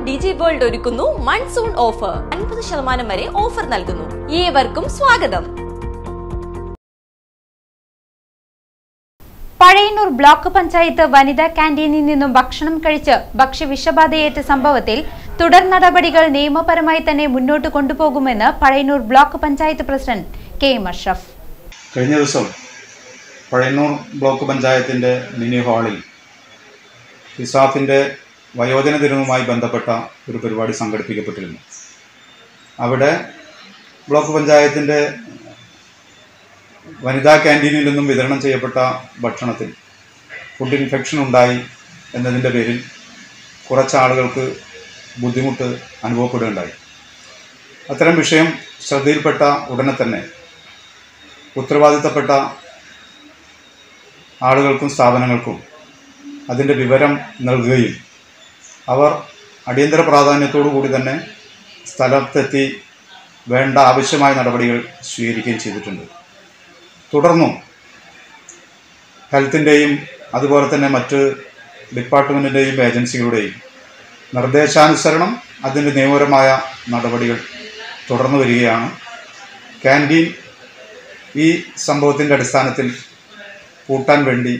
ഡിജി World ഒരുക്കുന്നു monsoon offer അൻപത് ശതമാനം വരെ ഓഫർ നൽകുന്നു ഏവർക്കും സ്വാഗതം പഴയന്നൂർ ബ്ലോക്ക് പഞ്ചായത്ത് വനിതാ ക്യാന്റീനിൽ നിന്നും ഭക്ഷണം കഴിച്ച് ഭക്ഷ്യവിഷബാധയേറ്റ സംഭവത്തിൽ തുടർ നടപടികൾ നിയമപരമായി തന്നെ മുന്നോട്ട് കൊണ്ടുപോകുമെന്ന് Pazhayannur block panchayat president K M Ashraf കഴിഞ്ഞ ദിവസം പഴയന്നൂർ ബ്ലോക്ക് പഞ്ചായത്തിൻ്റെ മിനി ഹാളിൽ ഇസാഫിൻ്റെ വയോജന ദിനവുമായി ബന്ധപ്പെട്ട ഒരു പരിപാടി സംഘടിപ്പിക്കപ്പെട്ടിരുന്നു അവിടെ ബ്ലോക്ക് പഞ്ചായത്തിൻ്റെ വനിതാ ക്യാൻറ്റീനിൽ നിന്നും വിതരണം ചെയ്യപ്പെട്ട ഭക്ഷണത്തിൽ ഫുഡ് ഇൻഫെക്ഷൻ ഉണ്ടായി എന്നതിൻ്റെ പേരിൽ കുറച്ച് ആളുകൾക്ക് ബുദ്ധിമുട്ട് അനുഭവപ്പെടുകയുണ്ടായി അത്തരം വിഷയം ശ്രദ്ധയിൽപ്പെട്ട ഉടനെ തന്നെ ഉത്തരവാദിത്തപ്പെട്ട ആളുകൾക്കും സ്ഥാപനങ്ങൾക്കും അതിൻ്റെ വിവരം നൽകുകയും അവർ അടിയന്തര പ്രാധാന്യത്തോടു കൂടി തന്നെ സ്ഥലത്തെത്തി വേണ്ട ആവശ്യമായ നടപടികൾ സ്വീകരിക്കുകയും ചെയ്തിട്ടുണ്ട് തുടർന്നും ഹെൽത്തിൻ്റെയും അതുപോലെ തന്നെ മറ്റ് ഡിപ്പാർട്ട്മെൻറ്റിൻ്റെയും ഏജൻസികളുടെയും നിർദ്ദേശാനുസരണം അതിൻ്റെ നിയമപരമായ നടപടികൾ തുടർന്നു വരികയാണ് ക്യാൻറ്റീൻ ഈ സംഭവത്തിൻ്റെ അടിസ്ഥാനത്തിൽ പൂട്ടാൻ വേണ്ടി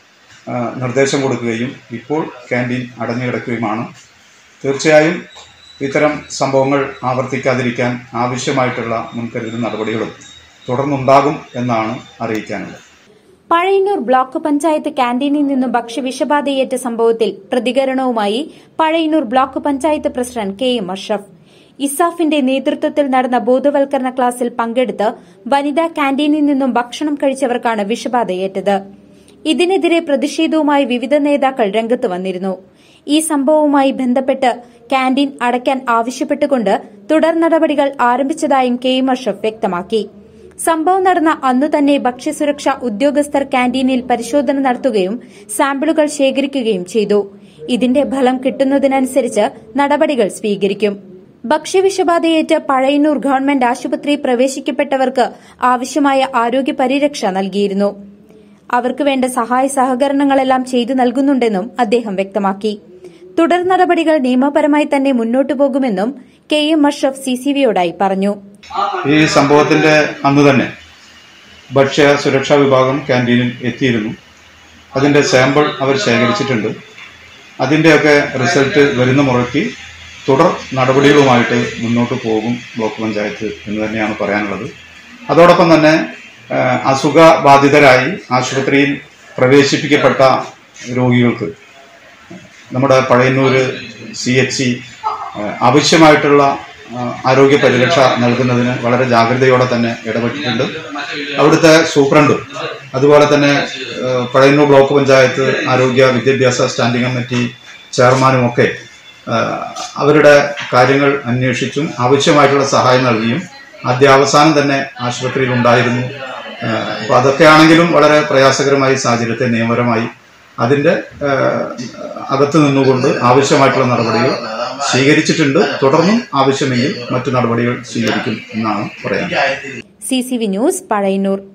ആ, നിർദ്ദേശം കൊടുക്കുകയും ഇപ്പോൾ ക്യാൻറ്റീൻ അടഞ്ഞു കിടക്കുകയുമാണ് തീർച്ചയായും ഇത്തരം സംഭവങ്ങൾ ആവർത്തിക്കാതിരിക്കാൻ ആവശ്യമായിട്ടുള്ള മുൻകരുതൽ നടപടികളും തുടർന്നുണ്ടാകും എന്നാണ് അറിയിക്കാനുള്ളത് പഴയന്നൂർ ബ്ലോക്ക് പഞ്ചായത്ത് ക്യാന്റീനിൽ നിന്നും ഭക്ഷ്യവിഷബാധയേറ്റ സംഭവത്തിൽ പ്രതികരണവുമായി Pazhayannur block panchayat president K M Ashraf ഇസാഫിന്റെ നേതൃത്വത്തിൽ നടന്ന ബോധവൽക്കരണ ക്ലാസ്സിൽ പങ്കെടുത്ത് വനിതാ ക്യാന്റീനിൽ നിന്നും ഭക്ഷണം കഴിച്ചവർക്കാണ് വിഷബാധയേറ്റത് ഇതിനെതിരെ പ്രതിഷേധവുമായി വിവിധ നേതാക്കൾ രംഗത്ത് വന്നിരുന്നു ഈ സംഭവവുമായി ബന്ധപ്പെട്ട് ക്യാന്റീൻ അടയ്ക്കാൻ ആവശ്യപ്പെട്ടുകൊണ്ട് തുടർ നടപടികൾ ആരംഭിച്ചതായും കെ എം അഷ്റഫ് വ്യക്തമാക്കി സംഭവം നടന്ന അന്നു തന്നെ ഭക്ഷ്യസുരക്ഷാ ഉദ്യോഗസ്ഥർ ക്യാന്റീനിൽ പരിശോധന നടത്തുകയും സാമ്പിളുകൾ ശേഖരിക്കുകയും ചെയ്തു ഇതിന്റെ ഫലം കിട്ടുന്നതിനനുസരിച്ച് നടപടികൾ സ്വീകരിക്കും ഭക്ഷ്യവിഷബാധയേറ്റ് പഴയന്നൂർ ഗവൺമെന്റ് ആശുപത്രി പ്രവേശിക്കപ്പെട്ടവർക്ക് ആവശ്യമായ ആരോഗ്യ പരിരക്ഷ നൽകിയിരുന്നു അവർക്ക് വേണ്ട സഹായ സഹകരണങ്ങളെല്ലാം ചെയ്തു നൽകുന്നുണ്ടെന്നും അദ്ദേഹം വ്യക്തമാക്കി തുടർ നടപടികൾ നിയമപരമായി തന്നെ മുന്നോട്ടു പോകുമെന്നും കെ എം അഷ്റഫ് സിസിവിയോടായി പറഞ്ഞു ഈ സംഭവത്തിൻ്റെ അന്ന് തന്നെ ഭക്ഷ്യ സുരക്ഷാ വിഭാഗം ക്യാൻറ്റീനിൽ എത്തിയിരുന്നു അതിൻ്റെ സാമ്പിൾ അവർ ശേഖരിച്ചിട്ടുണ്ട് അതിൻ്റെയൊക്കെ റിസൾട്ട് വരുന്ന മുറയ്ക്ക് തുടർ നടപടികളുമായിട്ട് മുന്നോട്ട് പോകും ബ്ലോക്ക് പഞ്ചായത്ത് എന്ന് തന്നെയാണ് പറയാനുള്ളത് അതോടൊപ്പം തന്നെ ആ, അസുഖബാധിതരായി ആശുപത്രിയിൽ പ്രവേശിപ്പിക്കപ്പെട്ട രോഗികൾക്ക് നമ്മുടെ പഴയന്നൂർ സി എച്ച് സി ആവശ്യമായിട്ടുള്ള ആ, ആരോഗ്യ പരിരക്ഷ നൽകുന്നതിന് വളരെ ജാഗ്രതയോടെ തന്നെ ഇടപെട്ടിട്ടുണ്ട് അവിടുത്തെ സൂപ്രണ്ടും അതുപോലെ തന്നെ ആ, പഴയന്നൂർ ബ്ലോക്ക് പഞ്ചായത്ത് ആരോഗ്യ വിദ്യാഭ്യാസ സ്റ്റാൻഡിംഗ് കമ്മിറ്റി ചെയർമാനും ഒക്കെ ആ, അവരുടെ കാര്യങ്ങൾ അന്വേഷിച്ചും ആവശ്യമായിട്ടുള്ള സഹായം നൽകിയും ആദ്യാവസാനം തന്നെ ആശുപത്രിയിൽ ഉണ്ടായിരുന്നു അപ്പോൾ അതൊക്കെയാണെങ്കിലും വളരെ പ്രയാസകരമായ സാഹചര്യത്തെ നിയമപരമായി അതിൻ്റെ ആ, അകത്ത് നിന്നുകൊണ്ട് ആവശ്യമായിട്ടുള്ള നടപടികൾ സ്വീകരിച്ചിട്ടുണ്ട് തുടർന്നും ആവശ്യമെങ്കിൽ മറ്റു നടപടികൾ സ്വീകരിക്കും എന്നാണ് പറയാൻ സിസിവി ന്യൂസ് പഴയന്നൂർ